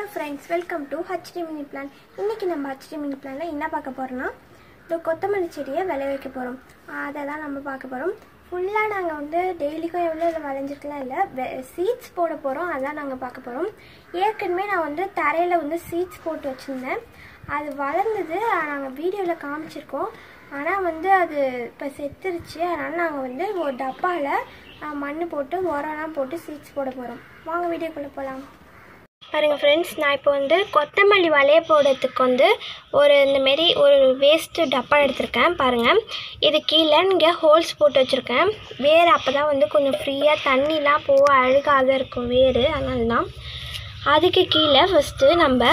friends welcome to HD mini plan இன்றைக்கி நம்ம HD mini பிளானில் என்ன பார்க்க போகிறோம்னா இந்த கொத்தமல்லி செடியை விளைய வைக்க போகிறோம் அதை தான் நம்ம பார்க்க போகிறோம் ஃபுல்லாக நாங்கள் வந்து டெய்லிக்கும் எவ்வளோ இதில் விளைஞ்சிருக்கலாம் இல்லை சீட்ஸ் போட போகிறோம் அதான் நாங்கள் பார்க்க போகிறோம் ஏற்கனவே நான் வந்து தரையில் வந்து சீட்ஸ் போட்டு வச்சுருந்தேன் அது வளர்ந்தது நாங்கள் வீடியோவில் காமிச்சிருக்கோம் ஆனால் வந்து அது இப்போ செத்துருச்சு அதனால் நாங்கள் வந்து ஒரு டப்பாவில் மண் போட்டு உரம்லாம் போட்டு சீட்ஸ் போட போகிறோம் வாங்க வீடியோக்குள்ளே போகலாம் பாருங்க ஃப்ரெண்ட்ஸ் நான் இப்போ வந்து கொத்தமல்லி வலைய போடுறதுக்கு வந்து ஒரு இந்தமாரி ஒரு வேஸ்ட்டு டப்பா எடுத்திருக்கேன் பாருங்கள் இது கீழே இங்கே ஹோல்ஸ் போட்டு வச்சுருக்கேன் வேர் அப்போ தான் வந்து கொஞ்சம் ஃப்ரீயாக தண்ணிலாம் போக அழுகாத இருக்கும் வேர் அதனால தான் அதுக்கு கீழே ஃபஸ்ட்டு நம்ம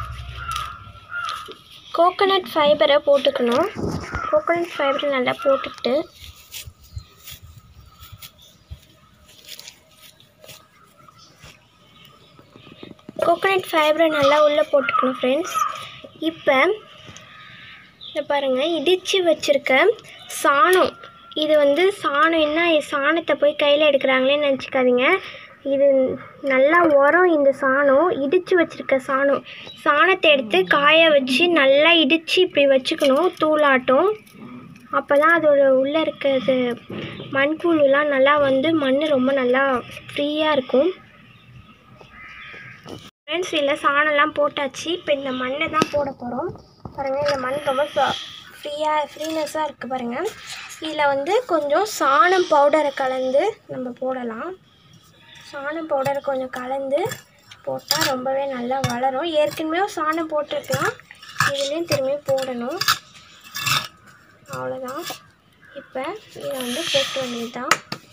கோகோனட் ஃபைபரை போட்டுக்கணும் கோகோனட் ஃபைபரை நல்லா போட்டுட்டு கோகோனட் ஃபைபரை நல்லா உள்ளே போட்டுக்கணும் ஃப்ரெண்ட்ஸ் இப்போ இதை பாருங்கள் இடித்து வச்சுருக்க சாணம் இது வந்து சாணம் என்ன இது சாணத்தை போய் கையில் எடுக்கிறாங்களேன்னு நினச்சிக்காதீங்க இது நல்லா உரம் இந்த சாணம் இடித்து வச்சுருக்க சாணம் சாணத்தை எடுத்து காய வச்சு நல்லா இடித்து இப்படி வச்சுக்கணும் தூளாட்டம் அப்போ தான் அதோட உள்ளே இருக்கிறது மண்புழுலாம் நல்லா வந்து மண் ரொம்ப நல்லா ஃப்ரீயாக இருக்கும் ஃப்ரெண்ட்ஸ் இதில் சாணம்லாம் போட்டாச்சு இப்போ இந்த மண்ணை தான் போட போகிறோம் பாருங்கள் இந்த மண் ரொம்ப ஃப்ரீயாக ஃப்ரீனஸாக இருக்குது பாருங்கள் இதில் வந்து கொஞ்சம் சாணம் பவுடரை கலந்து நம்ம போடலாம் சாணம் பவுடர் கொஞ்சம் கலந்து போட்டால் ரொம்பவே நல்லா வளரும் ஏற்கனவே சாணம் போட்டிருக்கலாம் இதுலேயும் திரும்பி போடணும் அவ்வளோதான் இப்போ இதை வந்து போட்டு வேண்டியது தான்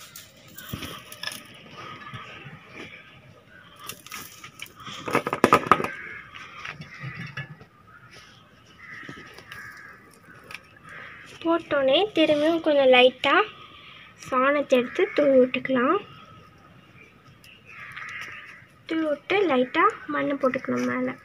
போட்டோன்னே திரும்பியும் கொஞ்சம் லைட்டாக சாணத்தை எடுத்து தூவி விட்டுக்கலாம் தூவி விட்டு லைட்டாக மண் போட்டுக்கணும் மேலே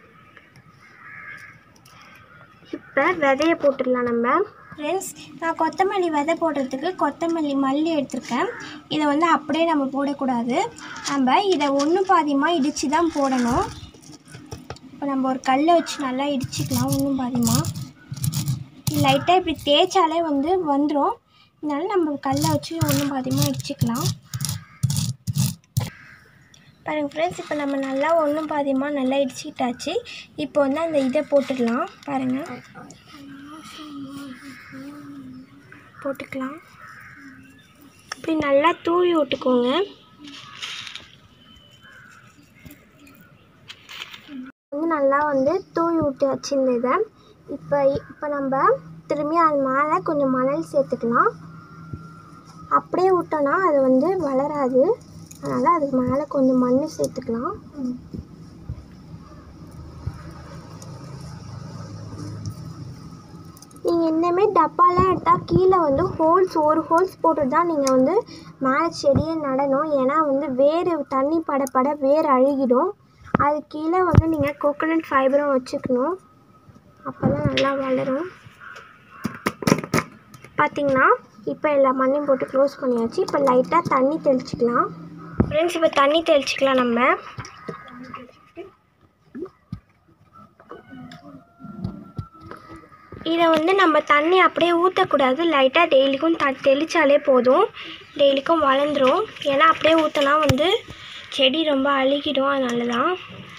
இப்போ விதைய போட்டுடலாம் நம்ம ஃப்ரெண்ட்ஸ் நான் கொத்தமல்லி விதை போடுறதுக்கு கொத்தமல்லி மல்லி எடுத்திருக்கேன் இதை வந்து அப்படியே நம்ம போடக்கூடாது நம்ம இதை ஒன்று பாதியமாக இடித்து தான் போடணும் இப்போ நம்ம ஒரு கல்லை வச்சு நல்லா இடிச்சிக்கலாம் ஒன்றும் பாதியமாக லைட்டாக இப்படி தேய்ச்சாலே வந்து வந்துடும் இதனால நம்ம கல்லை வச்சு ஒன்றும் பாதியமாக இடிச்சிக்கலாம் பாருங்கள் ஃப்ரெண்ட்ஸ் இப்போ நம்ம நல்லா ஒன்றும் பாதியமாக நல்லா இடிச்சிக்கிட்டாச்சு இப்போ வந்து அந்த இதை போட்டுடலாம் பாருங்கள் போட்டுக்கலாம் இப்படி நல்லா தூவி விட்டுக்கோங்க வந்து நல்லா வந்து தூவி விட்டாச்சு இந்த இதை இப்போ இப்போ நம்ம திரும்பி அது மேலே கொஞ்சம் மணல் சேர்த்துக்கலாம் அப்படியே விட்டோன்னா அது வந்து வளராது அதனால் அதுக்கு மேலே கொஞ்சம் மண் சேர்த்துக்கலாம் நீங்கள் இந்தமாரி டப்பாலாம் எடுத்தால் கீழே வந்து ஹோல்ஸ் ஒரு ஹோல்ஸ் போட்டு தான் நீங்கள் வந்து மேலே செடியை நடணும் ஏன்னா வந்து வேர் தண்ணி பட பட வேர் அழுகிடும் அது கீழே வந்து நீங்கள் கோகோனட் ஃபைபரும் வச்சுக்கணும் அப்போ தான் நல்லா வளரும் பார்த்திங்கன்னா இப்போ எல்லா மண்ணையும் போட்டு க்ளோஸ் பண்ணியாச்சு இப்போ லைட்டாக தண்ணி தெளிச்சிக்கலாம் ஃப்ரெண்ட்ஸ் இப்போ தண்ணி தெளிச்சிக்கலாம் நம்ம இதை வந்து நம்ம தண்ணி அப்படியே ஊற்றக்கூடாது லைட்டாக டெய்லிக்கும் த தெளித்தாலே போதும் டெய்லிக்கும் வளர்ந்துடும் ஏன்னா அப்படியே ஊற்றினா வந்து செடி ரொம்ப அழுகிடும் அதனால தான்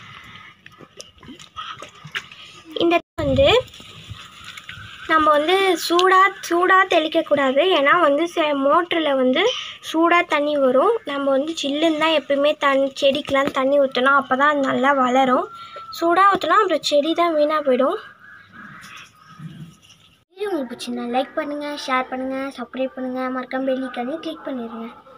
இந்த வந்து நம்ம வந்து சூடாக சூடாக தெளிக்கக்கூடாது ஏன்னா வந்து ச மோட்டரில் வந்து சூடாக தண்ணி வரும் நம்ம வந்து சில்லுன்னு தான் எப்பயுமே தண்ணி செடிக்கெலாம் தண்ணி ஊற்றணும் அப்போ தான் அது நல்லா வளரும் சூடாக ஊற்றினா அப்புறம் செடி தான் வீணாக போயிடும் வீடியோ உங்களுக்கு பிடிச்சிருந்தா லைக் பண்ணுங்கள் ஷேர் பண்ணுங்கள் சப்ஸ்கிரைப் பண்ணுங்கள் மறக்காம பெல்லிக்கானே கிளிக் பண்ணிடுங்க